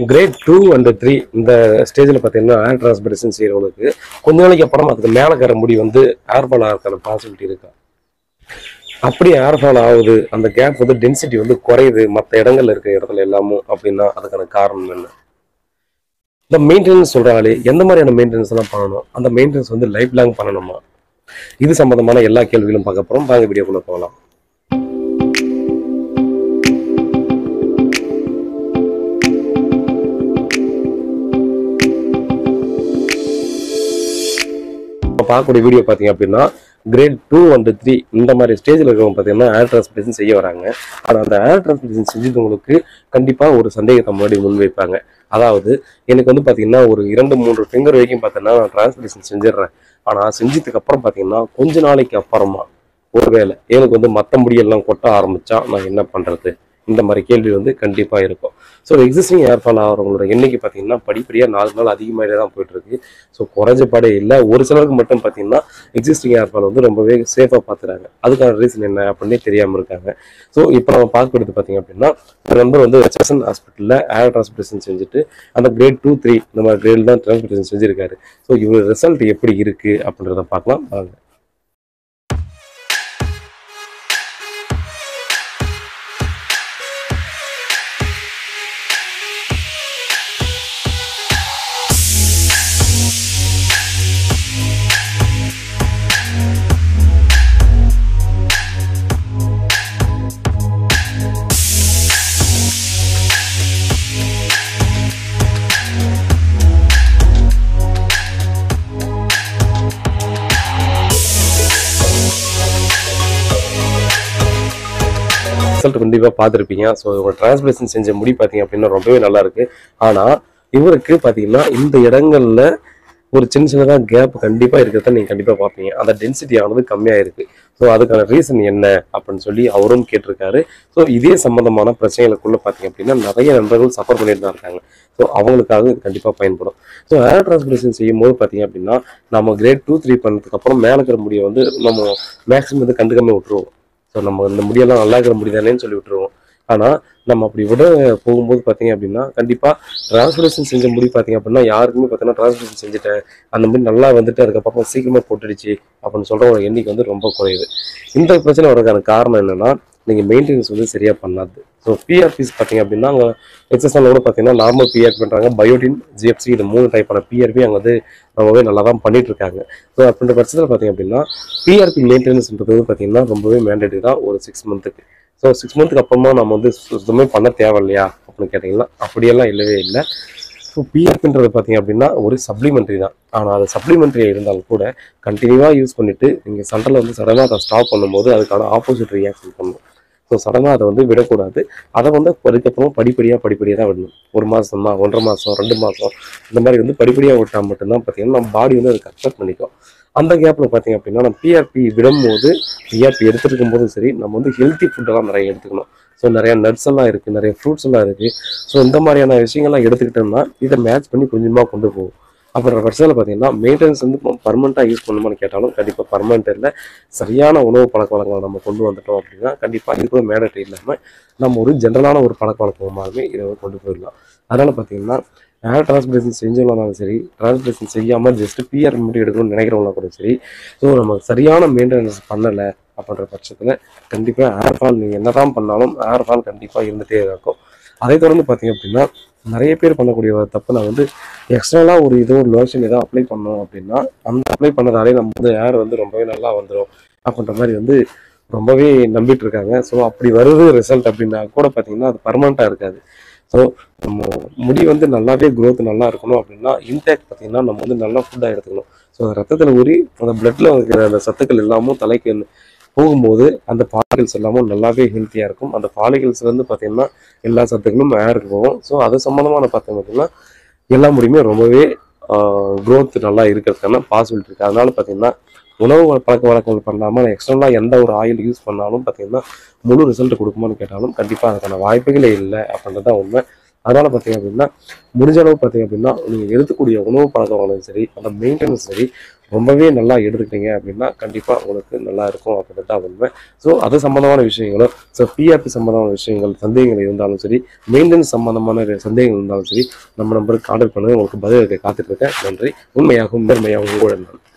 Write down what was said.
great two and three இந்த ஸ்டேஜில் பார்த்தீங்கன்னா ஏர் டிரான்ஸ்பிரேஷன் செய்கிறவங்களுக்கு கொஞ்ச நாளைக்கு அப்புறம் அதுக்கு மேலே கர முடி வந்து ஏர் ஃபால் ஆகிறதுக்கான பாசிபிலிட்டி இருக்கா அப்படி ஏர் ஃபால் ஆகுது அந்த கேப் வந்து டென்சிட்டி வந்து குறையுது மற்ற இடங்கள்ல இருக்கிற இடத்துல எல்லாமும் அப்படின்னா அதுக்கான காரணம் என்ன இந்த மெயின்டெனன்ஸ் சொல்றாங்களே எந்த மாதிரியான மெயின்டெனன்ஸ் எல்லாம் பண்ணணும் அந்த மெயின்டெனன்ஸ் வந்து லைஃப் லாங் பண்ணணுமா இது சம்பந்தமான எல்லா கேள்விகளும் பார்க்க போறோம் வாங்க வீடியோக்குள்ள போகலாம் இப்போ பார்க்கக்கூடிய வீடியோ பார்த்தீங்க அப்படின்னா கிரேட் டூ அண்ட் த்ரீ இந்த மாதிரி ஸ்டேஜில் இருக்கிறவங்க பார்த்தீங்கன்னா ஏர் டிரான்ஸ்பிரேஷன் செய்ய வராங்க ஆனால் அந்த ஏர் டிரான்ஸ்பிரேஷன் செஞ்சவங்களுக்கு கண்டிப்பாக ஒரு சந்தேகத்தை முன்னாடி முன்வைப்பாங்க அதாவது எனக்கு வந்து பார்த்தீங்கன்னா ஒரு இரண்டு மூன்று ஃபிங்கர் வரைக்கும் பார்த்தீங்கன்னா நான் டிரான்ஸ்பிரேஷன் செஞ்சிடுறேன் ஆனால் செஞ்சதுக்கு அப்புறம் பார்த்தீங்கன்னா கொஞ்ச நாளைக்கு அப்புறமா ஒருவேளை எனக்கு வந்து மற்ற முடியெல்லாம் கொட்ட ஆரம்பிச்சா நான் என்ன பண்ணுறது இந்த மாதிரி கேள்வி வந்து கண்டிப்பாக இருக்கும் ஸோ எக்ஸிஸ்டிங் ஏர் ஃபால் ஆகிறவங்களோட எண்ணிக்கை பார்த்தீங்கன்னா படிப்படியாக நாலு நாள் அதிகமாகிட்டே தான் போயிட்டு இருக்கு ஸோ குறைஞ்ச பாடே இல்லை ஒரு சிலருக்கு மட்டும் பார்த்தீங்கன்னா எக்ஸிஸ்டிங் ஏர் ஃபால் வந்து ரொம்பவே சேஃபாக பார்த்துறாங்க அதுக்கான ரீசன் என்ன அப்படின்னே தெரியாமல் இருக்காங்க ஸோ இப்போ நம்ம பார்க்கறது பார்த்தீங்க அப்படின்னா ஒரு நம்பர் வந்து ஹெச்எஸ்என் ஹாஸ்பிட்டலில் ஏர் டிரான்ஸ்பிரேஷன் செஞ்சுட்டு அந்த கிரேட் டூ த்ரீ இந்த மாதிரி கிரேட் தான் டிரான்ஸ்பிரேஷன் செஞ்சிருக்காரு ஸோ இவர் ரிசல்ட் எப்படி இருக்கு அப்படின்றத பார்க்கலாம் வாங்க ரிசல்ட் கண்டிப்பாக பார்த்துருப்பீங்க ஸோ இவங்க டிரான்ஸ்பிரேஷன் செஞ்ச முடி பார்த்தீங்க அப்படின்னா ரொம்பவே நல்லா இருக்கு ஆனால் இவருக்கு பார்த்தீங்கன்னா இந்த இடங்கள்ல ஒரு சின்ன சின்னதாக கேப் கண்டிப்பாக இருக்கிறத நீங்கள் கண்டிப்பாக பார்ப்பீங்க அந்த டென்சிட்டி ஆனது கம்மியாக இருக்கு ஸோ அதுக்கான ரீசன் என்ன அப்படின்னு சொல்லி அவரும் கேட்டிருக்காரு ஸோ இதே சம்பந்தமான பிரச்சனைகளுக்குள்ள பார்த்தீங்க அப்படின்னா நிறைய நண்பர்கள் சஃபர் பண்ணிட்டு தான் இருக்காங்க ஸோ அவங்களுக்காக இது கண்டிப்பாக பயன்படும் ஸோ ஏர் டிரான்ஸ்பிரேஷன் செய்யும் போது பார்த்தீங்க அப்படின்னா நம்ம கிரேட் டூ த்ரீ பண்ணதுக்கு அப்புறம் மேலே இருக்கிற முடியை வந்து நம்ம மேக்ஸிமம் வந்து கண்டுக்காம விட்டுருவோம் ஸோ நம்ம இந்த முடியெல்லாம் நல்லா இருக்கிற முடிதானேன்னு சொல்லி விட்டுருவோம் ஆனால் நம்ம அப்படி விட போகும்போது பார்த்தீங்க அப்படின்னா கண்டிப்பாக டிரான்ஸ்பிரேஷன் செஞ்ச முடி பார்த்தீங்க அப்படின்னா யாருக்குமே பார்த்தீங்கன்னா டிரான்ஸ்பிரேஷன் செஞ்சுட்டேன் அந்த மாதிரி நல்லா வந்துட்டு அதுக்கப்புறம் சீக்கிரமாக போட்டுடுச்சு அப்படின்னு சொல்கிறவங்க எண்ணிக்கை வந்து ரொம்ப குறையுது இந்த பிரச்சனை வரதுக்கான காரணம் என்னன்னா நீங்கள் மெயின்டெனன்ஸ் வந்து சரியாக பண்ணாது ஸோ பிஆர்பிஸ் பார்த்தீங்க அப்படின்னா அங்கே எக்ஸஸ்எல் கூட பார்த்தீங்கன்னா நார்மல் பிஆர்பி பண்ணுறாங்க பயோட்டின் ஜிஎஃப்சி இது மூணு டைப்பான பிஆர்பி அங்கே வந்து ரொம்பவே நல்லா தான் பண்ணிட்டு இருக்காங்க ஸோ அப்படின்ற பட்சத்தில் பார்த்தீங்க அப்படின்னா பிஆர்பி மெயின்டெனன்ஸ்ன்றது வந்து பார்த்தீங்கன்னா ரொம்பவே மேண்டேட்டரி தான் ஒரு சிக்ஸ் மந்த்துக்கு ஸோ சிக்ஸ் மந்த்துக்கு அப்புறமா நம்ம வந்து சுத்தமே பண்ண தேவை இல்லையா அப்படின்னு கேட்டிங்கன்னா அப்படியெல்லாம் இல்லவே இல்லை ஸோ பிஎஃப்ன்றது பார்த்தீங்க அப்படின்னா ஒரு சப்ளிமெண்ட்ரி தான் ஆனால் அது சப்ளிமெண்ட்ரி இருந்தாலும் கூட கண்டினியூவாக யூஸ் பண்ணிட்டு நீங்கள் சண்டரில் வந்து சடனாக அதை ஸ்டாப் பண்ணும்போது அதுக்கான ஆப்போசிட் ரியாக்ஷன் பண்ணணும் ஸோ சடனாக அதை வந்து விடக்கூடாது அதை வந்து அதுக்கப்புறம் படிப்படியாக படிப்படியாக தான் விடணும் ஒரு மாதமா ஒன்றரை மாதம் ரெண்டு மாதம் இந்த மாதிரி வந்து படிப்படியாக விட்டால் மட்டும்தான் பார்த்தீங்கன்னா நம்ம பாடி வந்து அதுக்கு அக்செப்ட் பண்ணிக்கும் அந்த கேப்பில் பார்த்தீங்க அப்படின்னா நம்ம பிஆர்பி விடும்போது பிஆர்பி எடுத்துருக்கும் போதும் சரி நம்ம வந்து ஹெல்த்தி ஃபுட்டெல்லாம் நிறைய எடுத்துக்கணும் ஸோ நிறைய நட்ஸ் எல்லாம் இருக்குது நிறைய ஃப்ரூட்ஸ் எல்லாம் இருக்குது ஸோ இந்த மாதிரியான விஷயங்கள்லாம் எடுத்துக்கிட்டோம்னா இதை மேட்ச் பண்ணி கொஞ்சமாக கொண்டு போகும் அப்புறம் பட்சத்தில் பார்த்தீங்கன்னா மெயின்டெனன்ஸ் வந்து பர்மனெண்ட்டாக யூஸ் பண்ணுமான்னு கேட்டாலும் கண்டிப்பாக பர்மனெண்ட் இல்லை சரியான உணவு பழக்க வழக்கங்களை நம்ம கொண்டு வந்துட்டோம் அப்படின்னா கண்டிப்பாக இது கூட மேடட்ரி இல்லாமல் நம்ம ஒரு ஜென்ரலான ஒரு பழக்க வழக்கமாகவே இதை வந்து கொண்டு போயிடலாம் அதனால் பார்த்தீங்கன்னா ஏர் டிரான்ஸ்பிரேஷன் செஞ்சவங்களாலும் சரி டிரான்ஸ்பிரேஷன் செய்யாமல் ஜஸ்ட் பிஆர் மட்டும் எடுக்கணும்னு நினைக்கிறவங்களா கூட சரி ஸோ நம்ம சரியான மெயின்டெனன்ஸ் பண்ணலை அப்படின்ற பட்சத்தில் கண்டிப்பாக ஏர் ஃபால் நீங்கள் என்ன தான் பண்ணாலும் ஏர் ஃபால் கண்டிப்பாக இருந்துகிட்டே இருக்கும் அதை தொடர்ந்து பார்த்தீங்க அப்படின்னா நிறைய பேர் பண்ணக்கூடிய ஒரு தப்பு நான் வந்து எக்ஸ்ட்ரலாக ஒரு ஏதோ ஒரு லோஷன் ஏதோ அப்ளை பண்ணோம் அப்படின்னா அந்த அப்ளை பண்ணதாலே நம்ம வந்து ஏர் வந்து ரொம்பவே நல்லா வந்துடும் அப்படின்ற மாதிரி வந்து ரொம்பவே நம்பிட்டு இருக்காங்க ஸோ அப்படி வருது ரிசல்ட் அப்படின்னா கூட பார்த்தீங்கன்னா அது பர்மனெண்ட்டாக இருக்காது ஸோ நம்ம முடி வந்து நல்லாவே growth நல்லா இருக்கணும் அப்படின்னா இன்டேக் பார்த்தீங்கன்னா நம்ம வந்து நல்லா ஃபுட்டாக எடுத்துக்கணும் ஸோ ரத்தத்தில் ஊறி அந்த பிளட்ல இருக்கிற அந்த சத்துக்கள் எல்லாமும் தலைக்கு போகும்போது அந்த பாலிகல்ஸ் எல்லாமும் நல்லாவே ஹெல்த்தியாக இருக்கும் அந்த பாலிகல்ஸ் வந்து பார்த்தீங்கன்னா எல்லா சத்துக்களும் ஏருக்கு போகும் ஸோ அது சம்மந்தமான பார்த்தீங்க அப்படின்னா எல்லா முடியுமே ரொம்பவே growth நல்லா இருக்கிறதுக்கான பாசிபிலிட்டி இருக்குது அதனால பார்த்தீங்கன்னா உணவு பழக்க வழக்கங்கள் பண்ணாமல் எக்ஸ்டர்னலாக எந்த ஒரு ஆயில் யூஸ் பண்ணாலும் பார்த்தீங்கன்னா முழு ரிசல்ட் கொடுக்குமான்னு கேட்டாலும் கண்டிப்பாக அதுக்கான வாய்ப்புகளே இல்லை அப்படின்றது தான் உண்மை அதனால பார்த்தீங்க அப்படின்னா முடிஞ்ச அளவு பார்த்தீங்க அப்படின்னா நீங்கள் எடுத்துக்கூடிய உணவு பழக்கங்களும் சரி அந்த மெயின்டெனன்ஸ் சரி ரொம்பவே நல்லா எடுத்துக்கிட்டீங்க அப்படின்னா கண்டிப்பாக உங்களுக்கு நல்லா இருக்கும் அப்படின்றது தான் உண்மை ஸோ அது சம்மந்தமான விஷயங்களும் ஸோ பிஆர்பி சம்மந்தமான விஷயங்கள் சந்தேகங்கள் இருந்தாலும் சரி மெயின்டெனன்ஸ் சம்மந்தமான சந்தேகங்கள் இருந்தாலும் சரி நம்ம நம்பருக்கு கான்டாக்ட் பண்ணுங்க உங்களுக்கு பதில் காத்துட்டு இருக்கேன் நன்றி உண்மையாகவும் நேர்மையாகவும் உங்களுடன் நான்